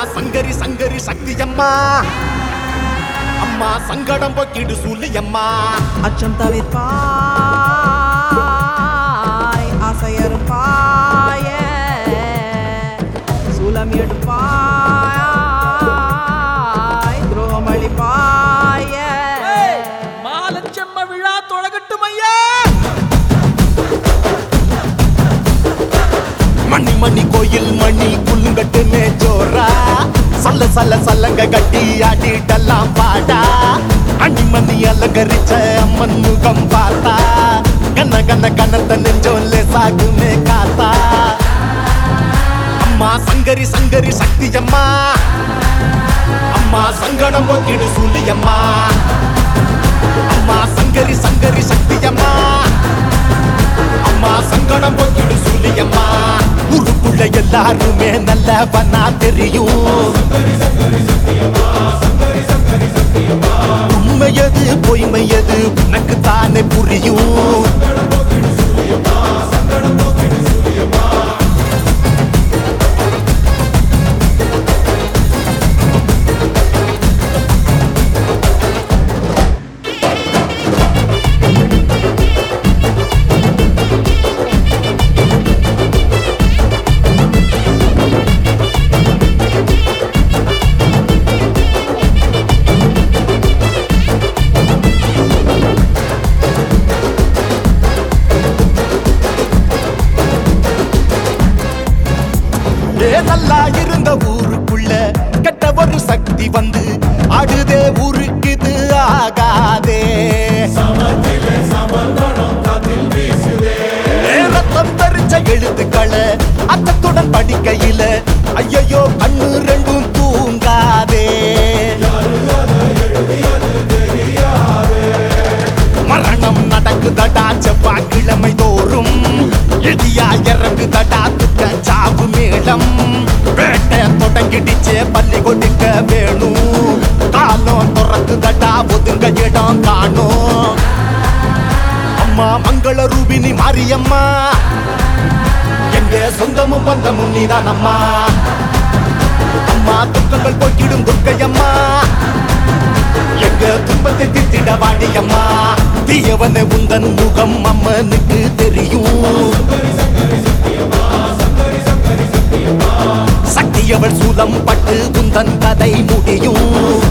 சங்கரி சங்கரி சக்தி அம்மா அம்மா சங்கடம் போக்கிடு சூலி அம்மா அச்சம் தவிர்ப்பாய் ஆசையறுப்பாய சூலம் எடுப்பாய் துரோகம் அளிப்பாய மாலச்செம்ம விழா தொடங்கட்டும் ஐயா மணி மணி கோயில் மணி குலுங்கட்டுமே ஜோரா சல்ல சல்ல சல்லங்க கட்டி ஆடிட்டெல்லாம் பாடா அணி மணி அலங்கரிச்ச அம்மன் முகம் பார்த்தா கண்ண கண்ண கண்ணத்த நெஞ்சோல்ல சாகுமே காத்தா அம்மா சங்கரி சங்கரி சக்தி அம்மா அம்மா சங்கடம் போக்கிடு சூலி அம்மா அம்மா சங்கரி சங்கரி சக்தி அம்மா அம்மா சங்கடம் போக்கிடு சூலியம்மா ஊருக்குள்ள எல்லாருமே நல்லவனா தெரியும் உண்மையது பொய்மையது உனக்கு தானே புரியும் ஏதல்லா இருந்த ஊருக்குள்ள கெட்ட ஒரு சக்தி வந்து ஆடுதே ஊருக்குது ஆகாதே ஏ, ரத்தம் தரிச்ச எழுத்துக்களை அத்தத்துடன் படிக்கையில ஐயையோ கண்ணு ரெண்டும் தூங்காதே மரணம் நடக்குதடா செவ்வாய்க்கிழமை தோறும் இடியா இறங்குதடா துக்க சாவு மேளம் வேட்டை தொடங்கிடுச்சே பள்ளி கொடுக்க வேணும் காலம் துறக்குதடா ஒதுங்க இடம் காணும் அம்மா மங்கள ரூபினி மாரியம்மா எங்க சொந்தமும் பந்தமும் நீதான் அம்மா அம்மா துக்கங்கள் போக்கிடும் துர்க்கையம்மா எங்க துன்பத்தை தித்திட வாடியம்மா தீயவன உந்தன் முகம் அம்மனுக்கு தெரியும் சக்தியவள் சூலம் பட்டு உந்தன் கதை முடியும்